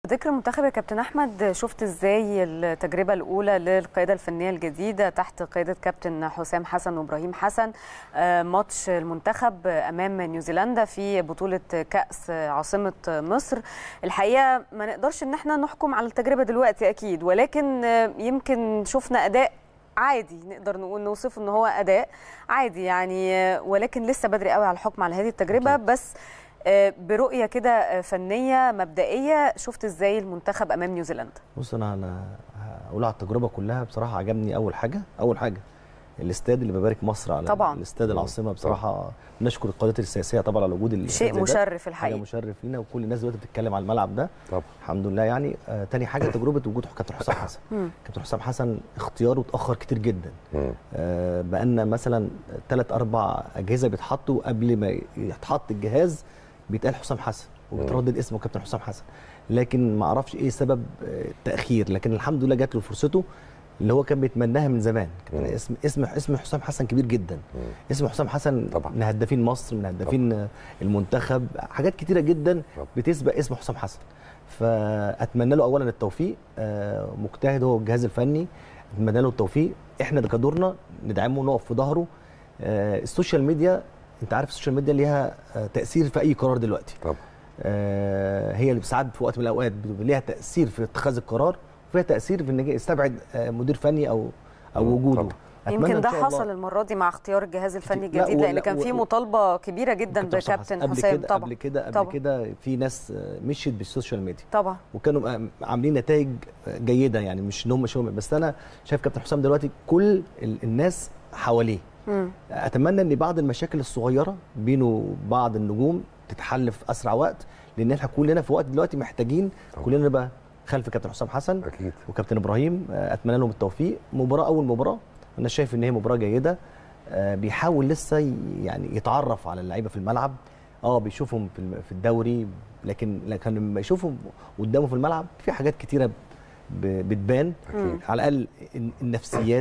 ذكر المنتخب يا كابتن احمد شفت ازاي التجربه الاولى للقياده الفنيه الجديده تحت قياده كابتن حسام حسن وابراهيم حسن ماتش المنتخب امام نيوزيلندا في بطوله كاس عاصمه مصر الحقيقه ما نقدرش ان احنا نحكم على التجربه دلوقتي اكيد ولكن يمكن شفنا اداء عادي نقدر نقول نوصف ان هو اداء عادي يعني ولكن لسه بدري قوي على الحكم على هذه التجربه بس برؤيه كده فنيه مبدئيه شفت ازاي المنتخب امام نيوزيلندا بص انا انا هقول على التجربه كلها بصراحه عجبني اول حاجه اول حاجه الاستاد اللي ببارك مصر على طبعا الاستاد العاصمه بصراحه نشكر القيادات السياسيه طبعا على وجود شيء مشرف الحقيقه حاجه مشرف لينا وكل الناس دلوقتي بتتكلم على الملعب ده طبعا الحمد لله يعني آه تاني حاجه تجربه وجود كابتن حسام حسن كابتن حسام حسن اختياره اتاخر كتير جدا آه بقالنا مثلا ثلاث اربع اجهزه بيتحطوا قبل ما يتحط الجهاز بيتقال حسام حسن وبتردد اسمه كابتن حسام حسن لكن ما اعرفش ايه سبب التاخير لكن الحمد لله جات له فرصته اللي هو كان بيتمناها من زمان اسم اسم اسم حسام حسن كبير جدا مم. اسم حسام حسن طبعا. من هدافين مصر من هدافين طبعا. المنتخب حاجات كتيره جدا طبعا. بتسبق اسم حسام حسن فاتمنى له اولا التوفيق آه مجتهد هو الجهاز الفني اتمنى له التوفيق احنا كدورنا ندعمه ونقف في ظهره آه السوشيال ميديا انت عارف السوشيال ميديا ليها تاثير في اي قرار دلوقتي طبعا آه هي اللي ساعات في وقت من الاوقات ليها تاثير في اتخاذ القرار وفيها تاثير في ان يستبعد مدير فني او او وجوده طبعا. يمكن ده حصل المره دي مع اختيار الجهاز الفني الجديد لان كان في مطالبه كبيره جدا بكابتن حسام طبعا قبل كده قبل كده في ناس مشيت بالسوشيال ميديا طبعا وكانوا عاملين نتائج جيده يعني مش ان هم مش بس انا شايف كابتن حسام دلوقتي كل الناس حواليه مم. اتمنى ان بعض المشاكل الصغيره بينه بعض النجوم تتحل في اسرع وقت لان احنا كلنا في وقت دلوقتي محتاجين كلنا نبقى خلف كابتن حسام حسن أكيد. وكابتن ابراهيم اتمنى لهم التوفيق مباراه اول مباراه انا شايف ان هي مباراه جيده بيحاول لسه يعني يتعرف على اللعيبه في الملعب اه بيشوفهم في الدوري لكن لكن لما يشوفهم قدامه في الملعب في حاجات كتيره بتبان أكيد. على الاقل النفسيات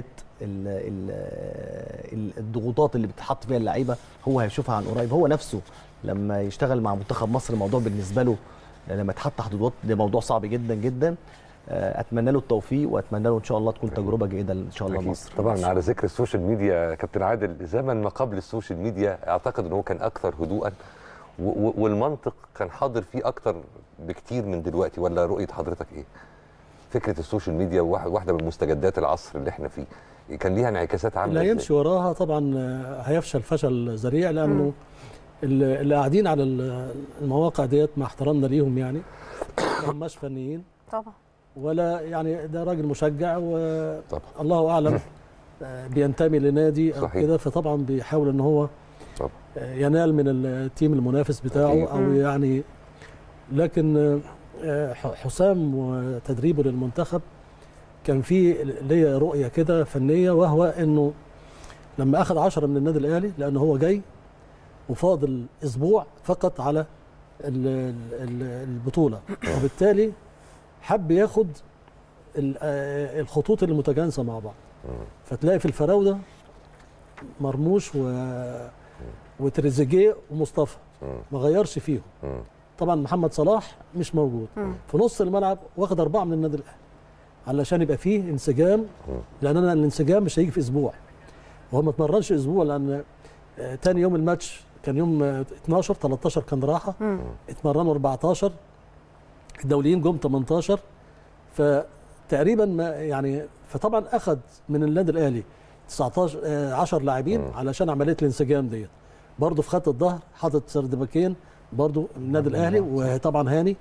الضغوطات اللي بتحط فيها اللعيبه هو هيشوفها عن قريب هو نفسه لما يشتغل مع منتخب مصر الموضوع بالنسبه له لما يتحط تحت ضغوط ده موضوع صعب جدا جدا اتمنى له التوفيق واتمنى له ان شاء الله تكون تجربه جيده ان شاء الله مصر طبعا على ذكر السوشيال ميديا كابتن عادل زمن ما قبل السوشيال ميديا اعتقد ان هو كان اكثر هدوءا والمنطق كان حاضر فيه اكتر بكتير من دلوقتي ولا رؤيه حضرتك ايه فكره السوشيال ميديا واحده من مستجدات العصر اللي احنا فيه كان ليها انعكاسات عامله لا يمشي وراها طبعا هيفشل فشل ذريع لانه اللي قاعدين على المواقع ديت مع احترامنا ليهم يعني ما هماش فنيين طبعا ولا يعني ده راجل مشجع طبعا الله اعلم بينتمي لنادي او صحيح. كده فطبعا بيحاول ان هو طبعا. ينال من التيم المنافس بتاعه أكيد. او يعني لكن حسام وتدريبه للمنتخب كان في ليا رؤيه كده فنيه وهو انه لما اخذ 10 من النادي الاهلي لانه هو جاي وفاضل اسبوع فقط على البطوله وبالتالي حب ياخد الخطوط المتجانسه مع بعض فتلاقي في الفراوده مرموش و وتريزيجيه ومصطفى ما غيرش فيهم طبعا محمد صلاح مش موجود في نص الملعب واخد اربعه من النادي الاهلي علشان يبقى فيه انسجام لان انا الانسجام مش هيجي في اسبوع وهو ما اتمرنش اسبوع لان تاني يوم الماتش كان يوم 12 13 كان راحه اتمرنوا 14 الدوليين جم 18 فتقريبا ما يعني فطبعا اخذ من النادي الاهلي 19 10 لاعبين علشان عمليه الانسجام ديت برضه في خط الظهر حاطط سردباكين برضه النادي الاهلي وطبعا هاني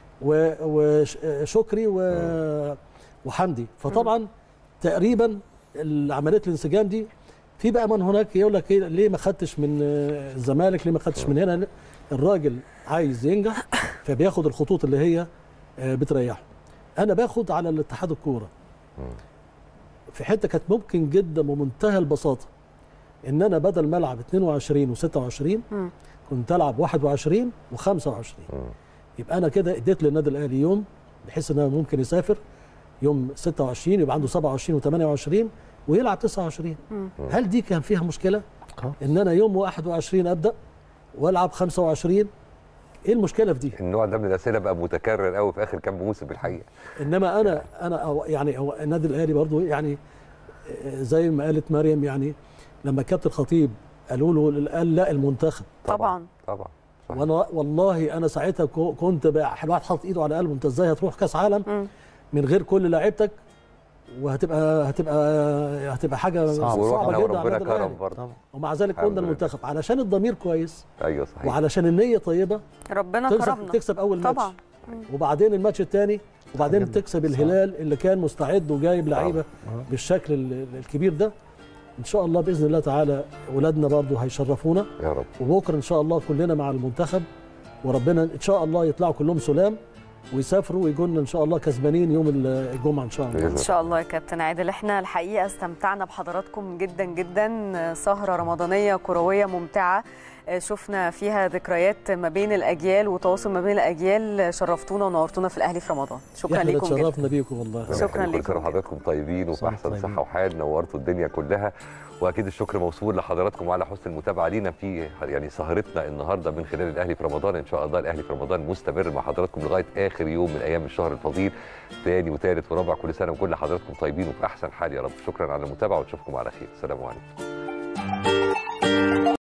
وشكري وحمدي فطبعا تقريبا عمليه الانسجام دي في بقى من هناك يقول لك إيه ليه ما خدتش من الزمالك ليه ما خدتش من هنا الراجل عايز ينجح فبياخد الخطوط اللي هي بتريحه انا باخد على الاتحاد الكوره في حته كانت ممكن جدا بمنتهى البساطه ان انا بدل ما العب 22 و26 كنت العب 21 و25 يبقى انا كده اديت للنادي الاهلي يوم بحيث انه ممكن يسافر يوم 26 يبقى عنده 27 و28 ويلعب 29 هل دي كان فيها مشكله ان انا يوم 21 ابدا والعب 25 ايه المشكله في دي النوع ده من الاسئله بقى متكرر قوي في اخر كام موسم الحقيقه انما انا انا أو- يعني هو النادي الاهلي برضو يعني آه، زي ما قالت مريم يعني لما كابتن الخطيب قالوا له قال لا المنتخب طبعا طبعا صح. وانا والله انا ساعتها كو- كنت بقى الواحد حاطط ايده على قلبه انت ازاي هتروح كاس عالم مم. من غير كل لاعيبتك وهتبقى هتبقى هتبقى حاجه صعب. صعبه ورحنا جدا على وربنا النادي الأهلي. كرم برضه طبعا ومع ذلك الحمد قلنا لله. المنتخب علشان الضمير كويس ايوه صحيح وعلشان النية طيبة ربنا تكسب كرمنا تكسب أول ماتش طبعا وبعدين الماتش الثاني وبعدين جدا. تكسب صح. الهلال اللي كان مستعد وجايب لعيبة آه. بالشكل ال- الكبير ده إن شاء الله بإذن الله تعالى ولادنا برضو هيشرفونا يا رب وبكرة إن شاء الله كلنا مع المنتخب وربنا إن شاء الله يطلعوا كلهم سلام ويسافروا ويجوا لنا إن شاء الله كسبانين يوم الجمعة إن شاء الله ان شاء الله يا كابتن عادل احنا الحقيقه استمتعنا بحضراتكم جدا جدا سهره رمضانيه كرويه ممتعه شفنا فيها ذكريات ما بين الاجيال وتواصل ما بين الاجيال شرفتونا ونورتونا في الاهلي في رمضان شكرا إحنا لكم جدا اتشرفنا بيكم والله شكراً كل ليكم سنه جدا. وحضراتكم طيبين وفي صح، احسن طيبين. صحه وحال نورتوا الدنيا كلها واكيد الشكر موصول لحضراتكم وعلى حسن المتابعه لينا في يعني سهرتنا النهارده من خلال الاهلي في رمضان ان شاء الله الاهلي في رمضان مستمر مع حضراتكم لغايه اخر يوم من ايام الشهر الفضيل ثاني وثالث ورابع كل سنه وكل حضراتكم طيبين وفي احسن حال يا رب شكرا على المتابعه ونشوفكم على خير السلام عليكم